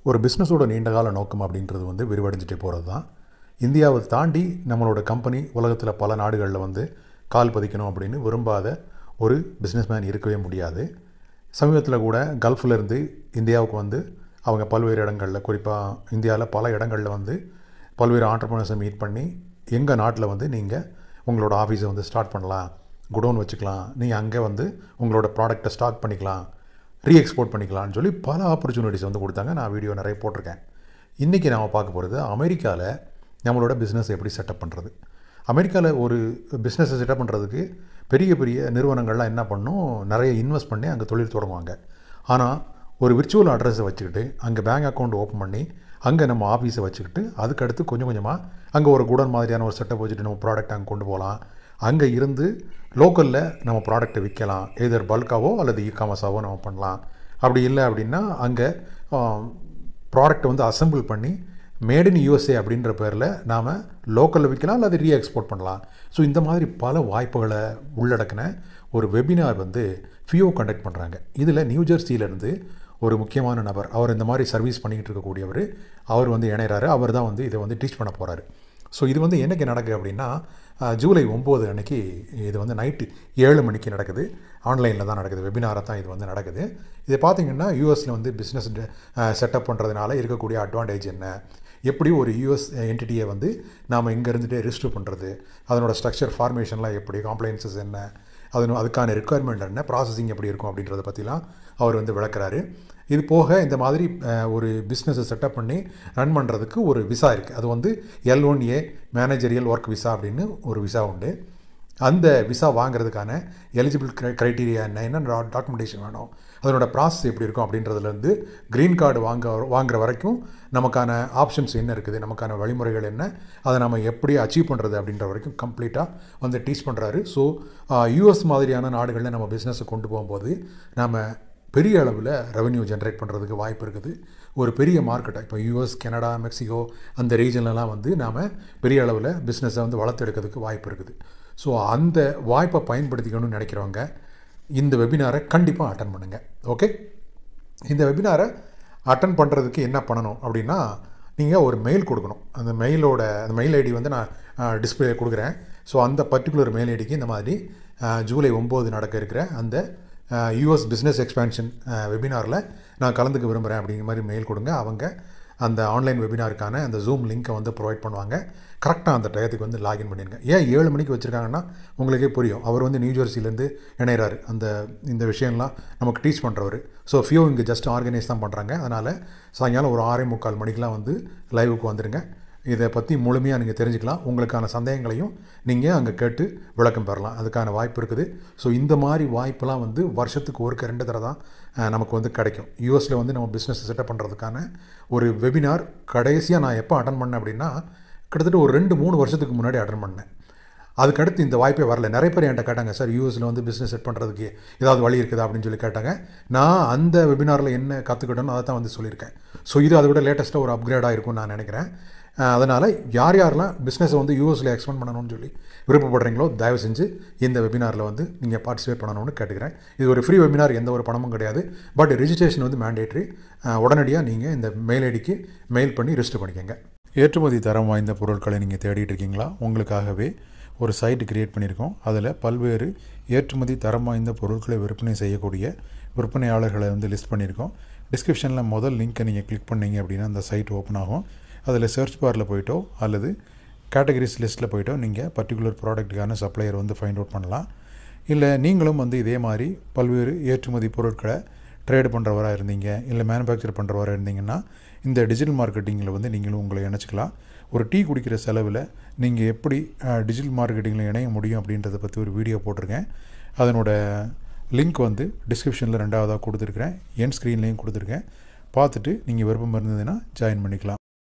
ஒரு பிஸ்னஸோட நீண்டகால நோக்கம் அப்படின்றது வந்து விரிவடைஞ்சிட்டே போகிறது தான் இந்தியாவை தாண்டி நம்மளோட கம்பெனி உலகத்தில் பல நாடுகளில் வந்து கால் பதிக்கணும் அப்படின்னு விரும்பாத ஒரு பிஸ்னஸ்மேன் இருக்கவே முடியாது சமீபத்தில் கூட கல்ஃபில் இருந்து இந்தியாவுக்கு வந்து அவங்க பல்வேறு இடங்களில் குறிப்பாக இந்தியாவில் பல இடங்களில் வந்து பல்வேறு ஆண்டர்பனர்ஸை மீட் பண்ணி எங்கள் நாட்டில் வந்து நீங்கள் உங்களோட ஆஃபீஸை வந்து ஸ்டார்ட் பண்ணலாம் குடோன் வச்சுக்கலாம் நீங்கள் அங்கே வந்து உங்களோட ப்ராடக்டை ஸ்டாக் பண்ணிக்கலாம் ரீ எக்ஸ்போர்ட் பண்ணிக்கலாம்னு சொல்லி பல ஆப்பர்ச்சுனிட்டிஸ் வந்து கொடுத்தாங்க நான் வீடியோ நிறைய போட்டிருக்கேன் இன்றைக்கி நாம் பார்க்க போகிறது அமெரிக்காவில் நம்மளோட பிஸ்னஸ் எப்படி செட்டப் பண்ணுறது அமெரிக்காவில் ஒரு பிஸ்னஸை செட்டப் பண்ணுறதுக்கு பெரிய பெரிய நிறுவனங்கள்லாம் என்ன பண்ணும் நிறைய இன்வெஸ்ட் பண்ணி அங்கே தொழில் தொடங்குவாங்க ஆனால் ஒரு விர்ச்சுவல் அட்ரஸை வச்சுக்கிட்டு அங்கே பேங்க் அக்கௌண்ட் ஓப்பன் பண்ணி அங்கே நம்ம ஆஃபீஸை வச்சுக்கிட்டு அதுக்கடுத்து கொஞ்சம் கொஞ்சமாக அங்கே ஒரு குடோன் மாதிரியான ஒரு செட்டப் வச்சுட்டு நம்ம ப்ராடக்ட் அங்கே கொண்டு போகலாம் அங்கே இருந்து லோக்கலில் நம்ம ப்ராடக்ட்டை விற்கலாம் எதர் பல்காவோ அல்லது இ காமர்ஸாவோ நம்ம பண்ணலாம் அப்படி இல்லை அப்படின்னா அங்கே ப்ராடக்ட்டை வந்து அசெம்பிள் பண்ணி மேட் இன் யூஎஸ்ஏ அப்படின்ற பேரில் நாம் லோக்கலில் விற்கலாம் அல்லது ரீ எக்ஸ்போர்ட் பண்ணலாம் ஸோ இந்த மாதிரி பல வாய்ப்புகளை உள்ளடக்கின ஒரு வெபினார் வந்து ஃபியோ கண்டக்ட் பண்ணுறாங்க இதில் நியூ ஜெர்சியிலேருந்து ஒரு முக்கியமான நபர் அவர் இந்த மாதிரி சர்வீஸ் பண்ணிக்கிட்டு இருக்கக்கூடியவர் அவர் வந்து இணைகிறாரு அவர் தான் வந்து இதை வந்து டீச் பண்ண போகிறாரு ஸோ இது வந்து என்னைக்கு நடக்குது அப்படின்னா ஜூலை ஒம்பது அன்னைக்கு இது வந்து நைட்டு ஏழு மணிக்கு நடக்குது ஆன்லைனில் தான் நடக்குது வெபினாராக தான் இது வந்து நடக்குது இதை பார்த்திங்கன்னா யூஎஸில் வந்து பிஸ்னஸ் செட்டப் பண்ணுறதுனால இருக்கக்கூடிய அட்வான்டேஜ் என்ன எப்படி ஒரு யூஎஸ் என்டிட்டியை வந்து நாம் இங்கே இருந்துகிட்டே ரிஜிஸ்டர் பண்ணுறது அதனோட ஸ்ட்ரக்சர் ஃபார்மேஷன்லாம் எப்படி காம்ப்ளைன்சஸ் என்ன அது அதுக்கான ரெக்குவயர்மெண்ட் என்ன ப்ராசஸிங் எப்படி இருக்கும் அப்படின்றத பற்றிலாம் அவர் வந்து விளக்குறாரு இது போக இந்த மாதிரி ஒரு பிஸ்னஸை செட்டப் பண்ணி ரன் பண்ணுறதுக்கு ஒரு விசா இருக்குது அது வந்து L one A managerial work visa அப்படின்னு ஒரு விசா உண்டு அந்த விசா வாங்குறதுக்கான எலிஜிபிள் க்ரைட்டீரியா என்ன என்ன டாக்குமெண்டேஷன் வேணும் அதனோட ப்ராசஸ் எப்படி இருக்கும் அப்படின்றதுலேருந்து க்ரீன் கார்டு வாங்க வாங்குற வரைக்கும் நமக்கான ஆப்ஷன்ஸ் என்ன இருக்குது நமக்கான வழிமுறைகள் என்ன அதை நம்ம எப்படி அச்சீவ் பண்ணுறது அப்படின்ற வரைக்கும் கம்ப்ளீட்டாக வந்து டீச் பண்ணுறாரு ஸோ யூஎஸ் மாதிரியான நாடுகளில் நம்ம பிஸ்னஸை கொண்டு போகும்போது நம்ம பெரிய அளவில் ரெவன்யூ ஜென்ரேட் பண்ணுறதுக்கு வாய்ப்பு இருக்குது ஒரு பெரிய மார்க்கெட்டாக இப்போ யூஎஸ் கனடா மெக்சிகோ அந்த ரீஜன்லலாம் வந்து நாம் பெரிய அளவில் பிஸ்னஸை வந்து வளர்த்தெடுக்கிறதுக்கு வாய்ப்பு இருக்குது ஸோ அந்த வாய்ப்பை பயன்படுத்திக்கணும்னு நினைக்கிறவங்க இந்த வெபினாரை கண்டிப்பாக அட்டன் பண்ணுங்கள் ஓகே இந்த வெபினாரை அட்டன் பண்ணுறதுக்கு என்ன பண்ணணும் அப்படின்னா நீங்கள் ஒரு மெயில் கொடுக்கணும் அந்த மெயிலோட அந்த மெயில் ஐடி வந்து நான் டிஸ்பிளே கொடுக்குறேன் ஸோ அந்த பர்டிகுலர் மெயில் ஐடிக்கு இந்த மாதிரி ஜூலை ஒம்பது நடக்க இருக்கிற அந்த யூஎஸ் பிஸ்னஸ் எக்ஸ்பேன்ஷன் வெபினாரில் நான் கலந்துக்க விரும்புகிறேன் அப்படிங்கிற மாதிரி மெயில் கொடுங்க அவங்க அந்த ஆன்லைன் வெபினாருக்கான அந்த ஜூம் லிங்க்கை வந்து ப்ரொவைட் பண்ணுவாங்க கரெக்டாக அந்த டயத்துக்கு வந்து லாகின் பண்ணிடுங்க ஏன் ஏழு மணிக்கு வச்சுருக்காங்கன்னா உங்களுக்கே புரியும் அவர் வந்து நியூ ஜெர்சிலேருந்து இணைகிறாரு அந்த இந்த விஷயம்லாம் நமக்கு டீச் பண்ணுறவர் ஸோ ஃபியோ இங்கே ஜஸ்ட் ஆர்கனைஸ் தான் பண்ணுறாங்க அதனால் சாயங்காலம் ஒரு ஆறே முக்கால் மணிக்கெலாம் வந்து லைவுக்கு வந்துடுங்க இதை பற்றி முழுமையாக நீங்கள் தெரிஞ்சுக்கலாம் உங்களுக்கான சந்தேகங்களையும் நீங்கள் அங்கே கேட்டு விளக்கம் பெறலாம் அதுக்கான வாய்ப்பு இருக்குது ஸோ இந்த மாதிரி வாய்ப்பெல்லாம் வந்து வருஷத்துக்கு ஒருக்க ரெண்டு தடவை தான் நமக்கு வந்து கிடைக்கும் யூஎஸில் வந்து நம்ம பிஸ்னஸ் செட்டப் பண்ணுறதுக்கான ஒரு வெபினார் கடைசியாக நான் எப்போ அட்டன் பண்ணேன் அப்படின்னா கிட்டத்தட்ட ஒரு ரெண்டு மூணு வருஷத்துக்கு முன்னாடி அட்டன் பண்ணேன் அதுக்கடுத்து இந்த வாய்ப்பே வரல நிறைய பேர் என்கிட்ட கேட்டாங்க சார் யூஎஸில் வந்து பிஸ்னஸ் செட் பண்ணுறதுக்கு ஏதாவது வழி இருக்குதா அப்படின்னு சொல்லி கேட்டாங்க நான் அந்த வெபினாரில் என்ன கற்றுக்கிட்டேனோ அதை தான் வந்து சொல்லியிருக்கேன் ஸோ இது அதை விட லேட்டஸ்ட்டாக ஒரு அப்கிரேடாக இருக்கும்னு நான் நினைக்கிறேன் அதனால் யார் யாரெல்லாம் பிஸ்னஸை வந்து யூஎஸில் எக்ஸ்பெண்ட் பண்ணணும்னு சொல்லி விருப்பப்படுறீங்களோ தயவு செஞ்சு இந்த வெபினாரில் வந்து நீங்கள் பார்ட்டிசிபேட் பண்ணணும்னு கேட்டுக்கிறேன் இது ஒரு ஃப்ரீ வெபினார் எந்த ஒரு பணமும் கிடையாது பட் ரிஜிஸ்ட்ரேஷன் வந்து மேண்டேட்ரி உடனடியாக நீங்கள் இந்த மெயில் ஐடிக்கு மெயில் பண்ணி ரிஜிஸ்டர் பண்ணிக்கோங்க ஏற்றுமதி தரம் வாய்ந்த பொருட்களை நீங்கள் தேடிட்டு இருக்கீங்களா உங்களுக்காகவே ஒரு சைட்டு கிரியேட் பண்ணியிருக்கோம் அதில் பல்வேறு ஏற்றுமதி தரம் வாய்ந்த பொருட்களை விற்பனை செய்யக்கூடிய விற்பனையாளர்களை வந்து லிஸ்ட் பண்ணியிருக்கோம் டிஸ்கிரிப்ஷனில் முதல் லிங்க்கை நீங்கள் கிளிக் பண்ணிங்க அப்படின்னா அந்த சைட் ஓப்பன் ஆகும் அதில் சர்ச் பாரில் போயிட்டோ அல்லது கேட்டகரிஸ் லிஸ்ட்டில் போயிட்டோ நீங்கள் பர்டிகுலர் ப்ராடக்ட்டுக்கான சப்ளையர் வந்து ஃபைண்ட் அவுட் பண்ணலாம் இல்லை நீங்களும் வந்து இதே மாதிரி பல்வேறு ஏற்றுமதி பொருட்களை ட்ரேடு பண்ணுறவராக இருந்தீங்க இல்லை மேனுஃபேக்சர் பண்ணுறவராக இருந்தீங்கன்னா இந்த டிஜிட்டல் மார்க்கெட்டிங்கில் வந்து நீங்களும் உங்களை இணைச்சிக்கலாம் ஒரு டீ குடிக்கிற செலவில் நீங்கள் எப்படி டிஜிட்டல் மார்க்கெட்டிங்கில் இணைய முடியும் அப்படின்றத பற்றி ஒரு வீடியோ போட்டிருக்கேன் அதனோட லிங்க் வந்து டிஸ்கிரிப்ஷனில் ரெண்டாவதாக கொடுத்துருக்குறேன் என் ஸ்க்ரீன்லேயும் கொடுத்துருக்கேன் பார்த்துட்டு நீங்கள் விருப்பம் இருந்ததுன்னா ஜாயின் பண்ணிக்கலாம்